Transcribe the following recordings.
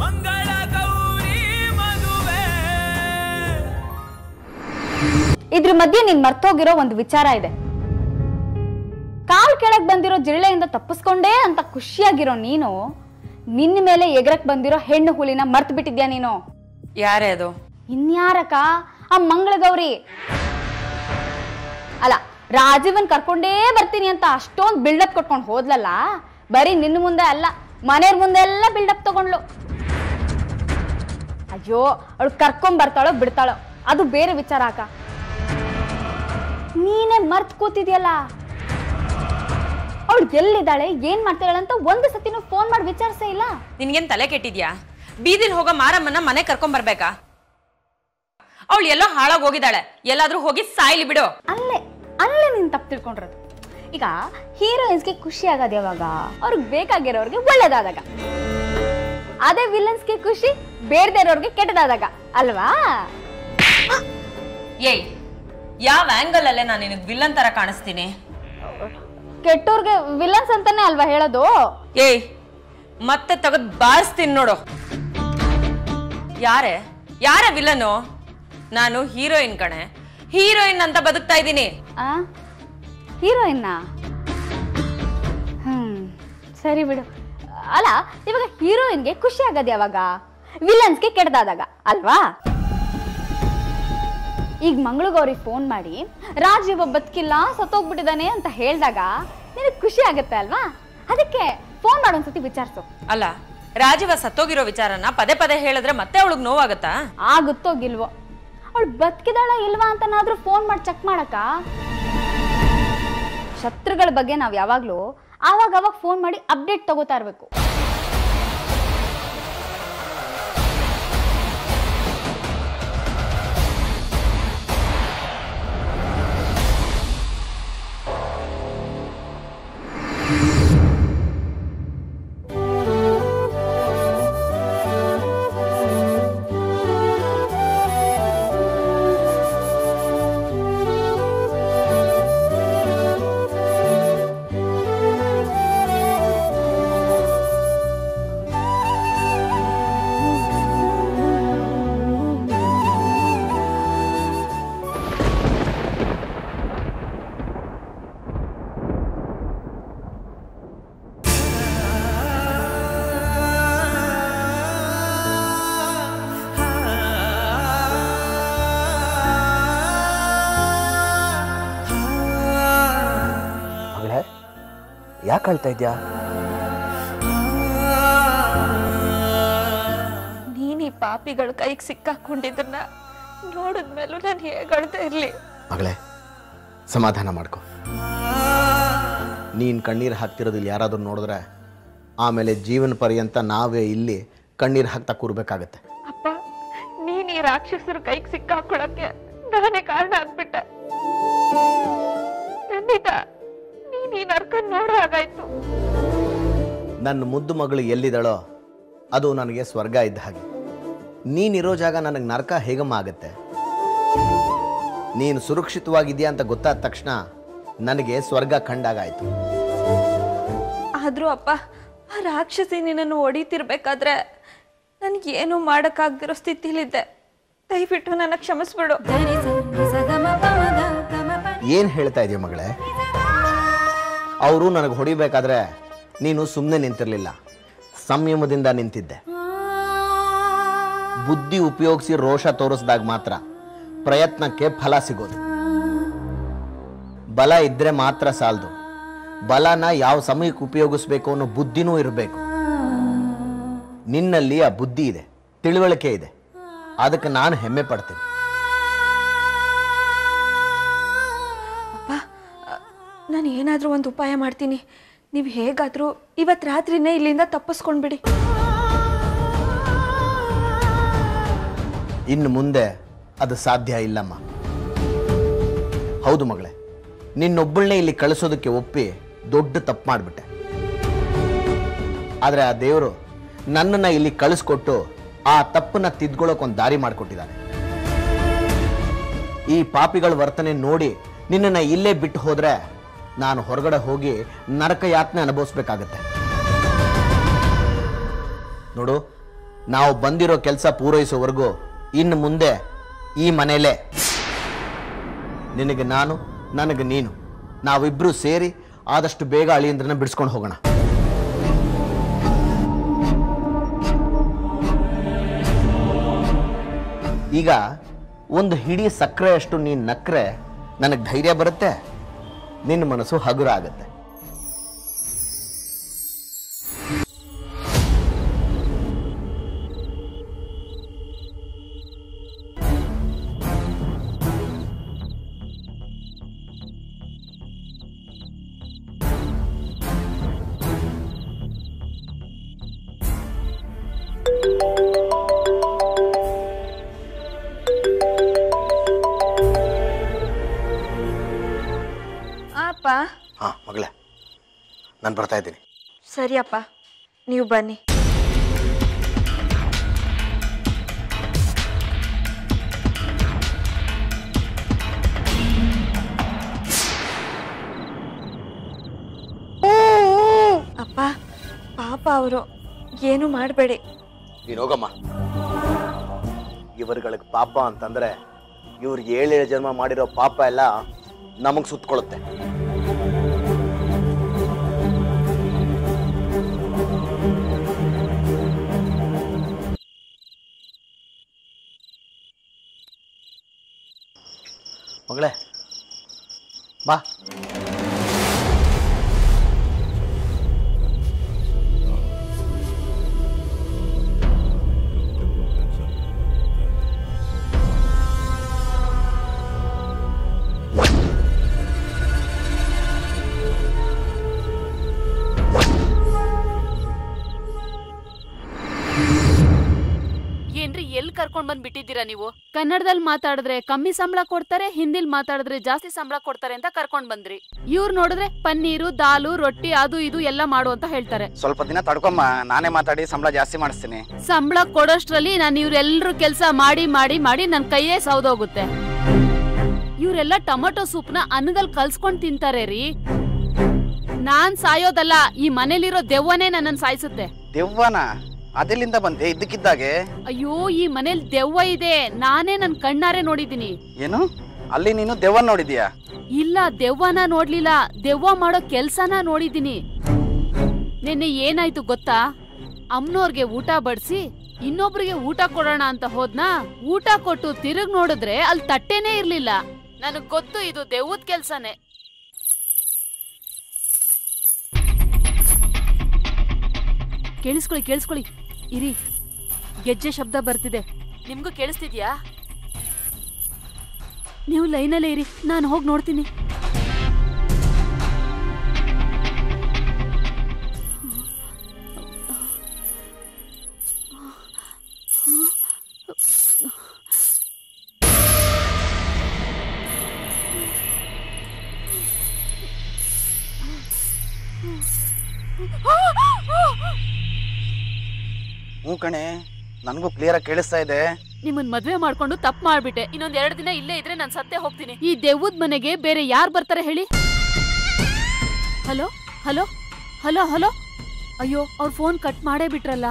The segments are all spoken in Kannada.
ಮಂಗಳ ಗೌರಿ ಮದುವೆ ಇದ್ರ ಮಧ್ಯೆ ನೀನ್ ಮರ್ತೋಗಿರೋ ಒಂದು ವಿಚಾರ ಇದೆ ಕಾಲ್ ಕೆಳಗ್ ಬಂದಿರೋ ಜಿರಳೆಯಿಂದ ತಪ್ಪಿಸ್ಕೊಂಡೇ ಅಂತ ಖುಷಿಯಾಗಿರೋ ನೀನು ನಿನ್ನ ಮೇಲೆ ಎಗರಕ್ ಬಂದಿರೋ ಹೆಣ್ಣು ಹುಲಿನ ಮರ್ತ್ ಬಿಟ್ಟಿದ್ಯಾ ನೀನು ಯಾರೇ ಅದು ಇನ್ಯಾರಕ ಆ ಮಂಗಳಗೌರಿ ಅಲ್ಲ ರಾಜೀವನ್ ಕರ್ಕೊಂಡೇ ಬರ್ತೀನಿ ಅಂತ ಅಷ್ಟೊಂದ್ ಬಿಲ್ಡಪ್ ಕೊಟ್ಕೊಂಡು ಹೋದ್ಲಲ್ಲ ಬರೀ ನಿನ್ನ ಮುಂದೆ ಅಲ್ಲ ಮನೆಯವ್ರ ಮುಂದೆ ಎಲ್ಲ ಬಿಲ್ಡಪ್ ತಗೊಂಡ್ಲು ಅಯ್ಯೋ ಅವಳು ಕರ್ಕೊಂಡ್ ಬರ್ತಾಳೋ ಬಿಡ್ತಾಳೋ ಅದು ಬೇರೆ ವಿಚಾರ ಅಕ್ಕ ನೀನೇ ಮರ್ತ್ ಕೂತಿದ್ಯಲ್ಲ ಅವಳು ಎಲ್ಲಿದ್ದಾಳೆ ಏನ್ ಮಾಡ್ತಾಳೆ ಅಂತ ಒಂದು ಸತಿನೂ ಫೋನ್ ಮಾಡಿ ವಿಚಾರಿಸೇ ಇಲ್ಲ ನಿನ್ಗೇನ್ ತಲೆ ಕೆಟ್ಟಿದ್ಯಾ ಬೀದಿಲ್ ಹೋಗೋ ಮಾರಮ್ಮನ ಮನೆ ಕರ್ಕೊಂಡ್ ಬರ್ಬೇಕಾ ಅವಳು ಎಲ್ಲೋ ಹಾಳಾಗ್ ಹೋಗಿದ್ದಾಳೆ ಎಲ್ಲಾದ್ರೂ ಹೋಗಿ ಸಾಯ್ಲಿ ಬಿಡು ಅಲ್ಲೇ ಅಲ್ಲೇ ನೀನ್ ತಪ್ಪು ತಿಳ್ಕೊಂಡಿರೋದು ಈಗ ಹೀರೋಯಿನ್ಸ್ಗೆ ಖುಷಿ ಆಗೋದು ಯಾವಾಗ ಅವ್ರಿಗೆ ಬೇಕಾಗಿರೋರ್ಗೆ ಒಳ್ಳೇದಾದಾಗ ಅದೇ ವಿಲನ್ಸ್ಗೆ ಖುಷಿ ಬೇಡದೇ ಇರೋರ್ಗೆ ಕೆಟ್ಟದಾದಾಗ ಅಲ್ವಾ ಏಯ್ ಯಾವ ಆಂಗಲ್ ಅಲ್ಲೇ ನಾನು ನಿನಗ್ ವಿಲ್ಲನ್ ತರ ಕಾಣಿಸ್ತೀನಿ ಕೆಟ್ಟೋರ್ಗೆ ವಿಲನ್ಸ್ ಅಂತಾನೆ ಅಲ್ವಾ ಹೇಳೋದು ಏಯ್ ಮತ್ತೆ ತೆಗೆದ್ ಬಾರಿಸ್ತೀನಿ ನೋಡು ಯಾರೇ ಯಾರೇ ವಿಲನು ನಾನು ಹೀರೋಯಿನ್ ಕಣೆ ಹೀರೋಯಿನ್ ಅಂತ ಬದುಕ್ತಾ ಇದ್ದೀನಿ ಆ ಹೀರೋಯಿನ್ನ ಹ್ಮ್ ಸರಿ ಬಿಡು ಅಲ್ಲ ಇವಾಗ ಹೀರೋಯಿನ್ಗೆ ಖುಷಿ ಆಗೋದು ಯಾವಾಗ ವಿಲನ್ಸ್ಗೆ ಕೆಟ್ಟದಾದಾಗ ಅಲ್ವಾ ಈಗ ಮಂಗಳಗೌರಿ ಫೋನ್ ಮಾಡಿ ರಾಜೀವ ಬದುಕಿಲ್ಲ ಸತ್ತೋಗ್ಬಿಟ್ಟಿದ್ದಾನೆ ಅಂತ ಹೇಳಿದಾಗ ನಿನಗೆ ಖುಷಿ ಆಗುತ್ತೆ ಅಲ್ವಾ ಅದಕ್ಕೆ ಫೋನ್ ಮಾಡೊಂದ್ಸತಿ ವಿಚಾರಿಸು ಅಲ್ಲ ರಾಜೀವ ಸತ್ತೋಗಿರೋ ವಿಚಾರನ ಪದೇ ಪದೇ ಹೇಳಿದ್ರೆ ಮತ್ತೆ ಅವಳಿಗೆ ನೋವಾಗತ್ತಾ ಆಗುತ್ತೋ ಗಿಲ್ವೋ ಅವಳು ಬದುಕಿದಾಳ ಇಲ್ವಾ ಅಂತನಾದ್ರೂ ಫೋನ್ ಮಾಡಿ ಚೆಕ್ ಮಾಡಕ್ಕ ಶತ್ರುಗಳ ಬಗ್ಗೆ ನಾವು ಯಾವಾಗ್ಲೂ ಆವಾಗ ಅವಾಗ ಫೋನ್ ಮಾಡಿ ಅಪ್ಡೇಟ್ ತಗೋತಾ ಇರ್ಬೇಕು ಮಗಳೇ ಯಾಕೆ ಅಳ್ತಾ ಇದ್ಯಾ ನೀನ್ ಈ ಪಾಪಿಗಳ ಕೈಗೆ ಸಿಕ್ಕಾಕೊಂಡಿದ್ದನ್ನ ನೋಡಿದ್ಮೇಲೂ ನಾನು ಹೇಗೆ ಅಳ್ತಾ ಇರ್ಲಿ ಮಗಳೇ ಸಮಾಧಾನ ಮಾಡ್ಕೊ ನೀನು ಕಣ್ಣೀರು ಹಾಕ್ತಿರೋದು ಇಲ್ಲಿ ಯಾರಾದರೂ ನೋಡಿದ್ರೆ ಆಮೇಲೆ ಜೀವನ ಪರ್ಯಂತ ನಾವೇ ಇಲ್ಲಿ ಕಣ್ಣೀರು ಹಾಕ್ತಾ ಕೂರ್ಬೇಕಾಗತ್ತೆ ಅಪ್ಪ ನೀನ್ ಈ ರಾಕ್ಷಸರ ಕೈಗೆ ಸಿಕ್ಕಾಕೊಳಕ್ಕೆ ನಾನೇ ಕಾರಣ ಆಗ್ಬಿಟ್ಟೆ ಖಂಡಿತ ನೀನ್ ಈ ನರ್ಕ ನೋಡೋ ಹಾಗಾಯ್ತು ನನ್ನ ಮುದ್ದು ಮಗಳು ಎಲ್ಲಿದ್ದಾಳೋ ಅದು ನನಗೆ ಸ್ವರ್ಗ ಇದ್ದ ಹಾಗೆ ನೀನಿರೋ ಜಾಗ ನನಗೆ ನರಕ ಹೇಗಮ್ಮ ಆಗತ್ತೆ ನೀನು ಸುರಕ್ಷಿತವಾಗಿದೆಯಾ ಅಂತ ಗೊತ್ತಾದ ತಕ್ಷಣ ನನಗೆ ಸ್ವರ್ಗ ಕಂಡಾಗಾಯ್ತು ಆದ್ರೂ ಅಪ್ಪ ಆ ರಾಕ್ಷಸಿ ನಿನ್ನನ್ನು ಹೊಡಿತಿರ್ಬೇಕಾದ್ರೆ ನನ್ಗೇನು ಮಾಡಕ್ಕಾಗ್ದಿರೋ ಸ್ಥಿತಿಲಿದ್ದೆ ದಯವಿಟ್ಟು ನನ್ನ ಕ್ಷಮಿಸ್ಬಿಡು ಏನು ಹೇಳ್ತಾ ಇದೆಯಾ ಮಗಳೇ ಅವರು ನನಗೆ ಹೊಡಿಬೇಕಾದ್ರೆ ನೀನು ಸುಮ್ಮನೆ ನಿಂತಿರಲಿಲ್ಲ ಸಂಯಮದಿಂದ ನಿಂತಿದ್ದೆ ಬುದ್ಧಿ ಉಪಯೋಗಿಸಿ ರೋಷ ತೋರಿಸಿದಾಗ ಮಾತ್ರ ಪ್ರಯತ್ನಕ್ಕೆ ಫಲ ಸಿಗೋದು ಬಲ ಇದ್ರೆ ಮಾತ್ರ ಸಾಲದು ಬಲನ ಯಾವ ಸಮಯಕ್ಕೆ ಉಪಯೋಗಿಸ್ಬೇಕು ಅನ್ನೋ ಬುದ್ಧಿನೂ ಇರಬೇಕು ನಿನ್ನಲ್ಲಿ ಆ ಬುದ್ಧಿ ಇದೆ ತಿಳುವಳಿಕೆ ಇದೆ ಅದಕ್ಕೆ ನಾನು ಹೆಮ್ಮೆ ಪಡ್ತೀನಿ ನಾನು ಏನಾದರೂ ಒಂದು ಉಪಾಯ ಮಾಡ್ತೀನಿ ನೀವು ಹೇಗಾದರೂ ಇವತ್ತು ರಾತ್ರಿನೇ ಇಲ್ಲಿಂದ ತಪ್ಪಿಸ್ಕೊಂಡ್ಬಿಡಿ ಇನ್ನು ಮುಂದೆ ಅದು ಸಾಧ್ಯ ಇಲ್ಲಮ್ಮ ಹೌದು ಮಗಳೇ ನಿನ್ನೊಬ್ಬಳನ್ನೇ ಇಲ್ಲಿ ಕಳಿಸೋದಕ್ಕೆ ಒಪ್ಪಿ ದೊಡ್ಡ ತಪ್ಪು ಮಾಡಿಬಿಟ್ಟೆ ಆದರೆ ಆ ದೇವರು ನನ್ನನ್ನು ಇಲ್ಲಿ ಕಳಿಸ್ಕೊಟ್ಟು ಆ ತಪ್ಪನ್ನ ತಿದ್ಕೊಳ್ಳೋಕೆ ಒಂದು ದಾರಿ ಮಾಡಿಕೊಟ್ಟಿದ್ದಾನೆ ಈ ಪಾಪಿಗಳ ವರ್ತನೆ ನೋಡಿ ನಿನ್ನನ್ನು ಇಲ್ಲೇ ಬಿಟ್ಟು ಹೋದ್ರೆ ನಾನು ಹೊರಗಡೆ ಹೋಗಿ ನರಕ ಯಾತನೆ ಅನುಭವಿಸ್ಬೇಕಾಗತ್ತೆ ನೋಡು ನಾವು ಬಂದಿರೋ ಕೆಲಸ ಪೂರೈಸೋವರೆಗೂ ಇನ್ನು ಮುಂದೆ ಈ ಮನೆಯಲ್ಲೇ ನಿನಗೆ ನಾನು ನನಗೆ ನೀನು ನಾವಿಬ್ರು ಸೇರಿ ಆದಷ್ಟು ಬೇಗ ಅಳಿಯಂದ್ರನ್ನ ಬಿಡಿಸ್ಕೊಂಡು ಹೋಗೋಣ ಈಗ ಒಂದು ಹಿಡಿ ಸಕ್ಕರೆಯಷ್ಟು ನೀನು ನಕ್ರೆ ನನಗೆ ಧೈರ್ಯ ಬರುತ್ತೆ ನಿನ್ನ ಮನಸ್ಸು ಹಗುರ ಆಗುತ್ತೆ ಅಪ್ಪ ಹಾ ಮಗಳೇ ನಾನು ಬರ್ತಾ ಇದ್ದೀನಿ ಸರಿ ಅಪ್ಪ ನೀವು ಬನ್ನಿ ಅಪ್ಪ ಪಾಪ ಅವರು ಏನು ಮಾಡಬೇಡಿ ನೀನು ಹೋಗಮ್ಮ ಇವರುಗಳಿಗೆ ಪಾಪ ಅಂತಂದ್ರೆ ಇವ್ರಿಗೆ ಏಳೇಳು ಜನ್ಮ ಮಾಡಿರೋ ಪಾಪ ಎಲ್ಲ ನಮಗೆ ಸುತ್ಕೊಳ್ಳುತ್ತೆ ಮಗಳೇ ಬಾ ಏನ್ರಿ ಎಲ್ಲಿ ಕರ್ಕೊಂಡ್ ಬಂದ್ ಬಿಟ್ಟಿದ್ದೀರಾ ನೀವು ಕನ್ನಡದಲ್ಲಿ ಮಾತಾಡಿದ್ರೆ ಕಮ್ಮಿ ಸಂಬಳ ಕೊಡ್ತಾರೆ ಹಿಂದಿಲ್ ಮಾತಾಡಿದ್ರೆ ಜಾಸ್ತಿ ಸಂಬಳ ಕೊಡ್ತಾರೆ ಅಂತ ಕರ್ಕೊಂಡ್ ಬಂದ್ರಿ ಇವ್ರು ನೋಡಿದ್ರೆ ಪನ್ನೀರು ದಾಲು ರೊಟ್ಟಿ ಅದು ಇದು ಎಲ್ಲ ಮಾಡು ಅಂತ ಹೇಳ್ತಾರೆ ಸ್ವಲ್ಪ ದಿನ ತಡ್ಕೊಮ್ಮ ನಾನೇ ಮಾತಾಡಿ ಸಂಬಳ ಜಾಸ್ತಿ ಮಾಡಿಸ್ತೀನಿ ಸಂಬಳ ಕೊಡೋಷ್ಟ್ರಲ್ಲಿ ನಾನು ಇವ್ರೆಲ್ರೂ ಕೆಲಸ ಮಾಡಿ ಮಾಡಿ ಮಾಡಿ ನನ್ ಕೈಯೇ ಸೌದೋಗುತ್ತೆ ಇವ್ರೆಲ್ಲ ಟೊಮೊಟೊ ಸೂಪ್ನ ಅನ್ನದಲ್ಲಿ ಕಲ್ಸ್ಕೊಂಡ್ ತಿಂತಾರೆ ರೀ ನಾನ್ ಸಾಯೋದಲ್ಲ ಈ ಮನೇಲಿರೋ ದೆವ್ವನೇ ನನ್ನನ್ ಸಾಯಿಸುತ್ತೆ ದೆವ್ವನ ಅದೆಲ್ಲಿಂದ ಬಂದೆ ಇದ್ದಕ್ಕಿದ್ದಾಗೆ ಅಯ್ಯೋ ಈ ಮನೇಲಿ ದೆವ್ವ ಇದೆ ನಾನೇ ನನ್ ಕಣ್ಣಾರೆ ನೋಡಿದೀನಿ ಏನು ಅಲ್ಲಿ ನೀನು ದೆವ್ವನ್ ನೋಡಿದ್ಯಾ ಇಲ್ಲ ದೆವ್ವನ ನೋಡ್ಲಿಲ್ಲ ದೆವ್ವ ಮಾಡೋ ಕೆಲ್ಸನ ನೋಡಿದೀನಿ ನಿನ್ನೆ ಏನಾಯ್ತು ಗೊತ್ತಾ ಅಮ್ಮನವ್ರಿಗೆ ಊಟ ಬಡಿಸಿ ಇನ್ನೊಬ್ರಿಗೆ ಊಟ ಕೊಡೋಣ ಅಂತ ಹೋದ್ನಾ ಊಟ ಕೊಟ್ಟು ತಿರುಗ್ ನೋಡಿದ್ರೆ ಅಲ್ಲಿ ತಟ್ಟೆನೇ ಇರ್ಲಿಲ್ಲ ನನಗ್ ಗೊತ್ತು ಇದು ದೆವ್ವದ್ ಕೆಲ್ಸನೇ ಕೇಳಿಸ್ಕೊಳ್ಳಿ ಕೇಳಿಸ್ಕೊಳ್ಳಿ ಇರಿ ಗೆಜ್ಜೆ ಶಬ್ದ ಬರ್ತಿದೆ ನಿಮ್ಗೂ ಕೇಳಿಸ್ತಿದ್ಯಾ ನೀವು ಲೈನಲ್ಲೇ ಇರಿ ನಾನು ಹೋಗಿ ನೋಡ್ತೀನಿ ಹ್ಞೂ ಕಣೆ ನನಗೂ ಕ್ಲಿಯರ್ ಆಗಿ ಕೇಳಿಸ್ತಾ ಇದೆ ನಿಮ್ಮನ್ ಮದ್ವೆ ಮಾಡ್ಕೊಂಡು ತಪ್ಪು ಮಾಡ್ಬಿಟ್ಟೆ ಇನ್ನೊಂದ್ ಎರಡು ದಿನ ಇಲ್ಲೇ ಇದ್ರೆ ನಾನು ಸತ್ತೇ ಹೋಗ್ತೀನಿ ಈ ದೆವ್ವದ್ ಮನೆಗೆ ಬೇರೆ ಯಾರು ಬರ್ತಾರೆ ಹೇಳಿ ಹಲೋ ಹಲೋ ಹಲೋ ಹಲೋ ಅಯ್ಯೋ ಅವ್ರ ಫೋನ್ ಕಟ್ ಮಾಡೇ ಬಿಟ್ರಲ್ಲ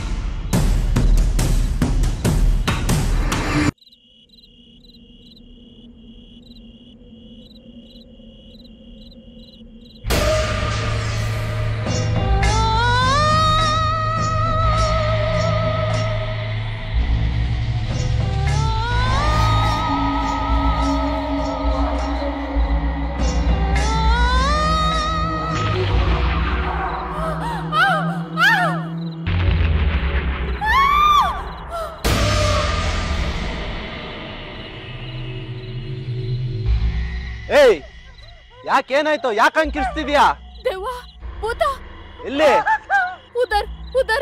ಏಯ್ ಯಾಕೇನಾಯ್ತು ಯಾಕೆ ಹಂಗೆ ಕಿರ್ಸ್ತಿದ್ಯಾ ದೆವ್ವ ಭೂತ ಎಲ್ಲಿ उधर उधर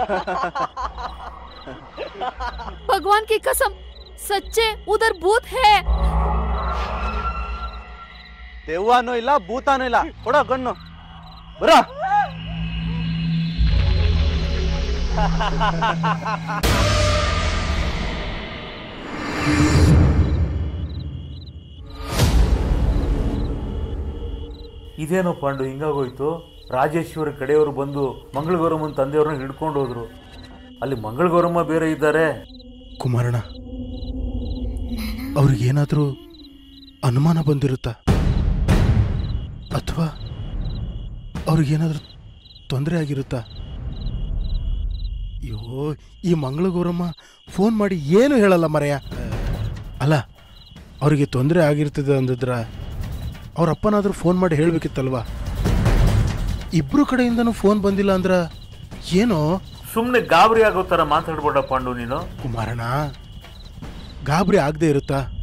भगवान की कसम सच्चे उधर भूत है ದೆವ್ವನೂ ಇಲ್ಲ ಭೂತಾನೂ ಇಲ್ಲ ಕೊಡೋ ಗಣ್ಣು ಬರ ಇದೇನೋ ಪಾಂಡು ಹಿಂಗಾಗೋಯ್ತು ರಾಜೇಶ್ವರ ಕಡೆಯವರು ಬಂದು ಮಂಗಳಗೌರಮ್ಮನ ತಂದೆಯವ್ರನ್ನ ಹಿಡ್ಕೊಂಡು ಹೋದ್ರು ಅಲ್ಲಿ ಮಂಗಳಗೌರಮ್ಮ ಬೇರೆ ಇದ್ದಾರೆ ಕುಮಾರಣ್ಣ ಅವ್ರಿಗೇನಾದರೂ ಅನುಮಾನ ಬಂದಿರುತ್ತಾ ಅಥವಾ ಅವ್ರಿಗೇನಾದರೂ ತೊಂದರೆ ಆಗಿರುತ್ತಾ ಅಯ್ಯೋ ಈ ಮಂಗಳಗೌರಮ್ಮ ಫೋನ್ ಮಾಡಿ ಏನು ಹೇಳಲ್ಲ ಮರೆಯ ಅಲ್ಲ ಅವರಿಗೆ ತೊಂದರೆ ಆಗಿರ್ತದೆ ಅಂದಿದ್ರ ಅವ್ರ ಅಪ್ಪನಾದರೂ ಫೋನ್ ಮಾಡಿ ಹೇಳಬೇಕಿತ್ತಲ್ವಾ ಇಬ್ಬರು ಕಡೆಯಿಂದನೂ ಫೋನ್ ಬಂದಿಲ್ಲ ಅಂದ್ರೆ ಏನೋ ಸುಮ್ಮನೆ ಗಾಬರಿ ಆಗೋ ಥರ ಮಾತಾಡ್ಬೇಡ ಪಾಂಡು ನೀನು ಕುಮಾರಣ್ಣ ಗಾಬರಿ ಆಗದೆ ಇರುತ್ತಾ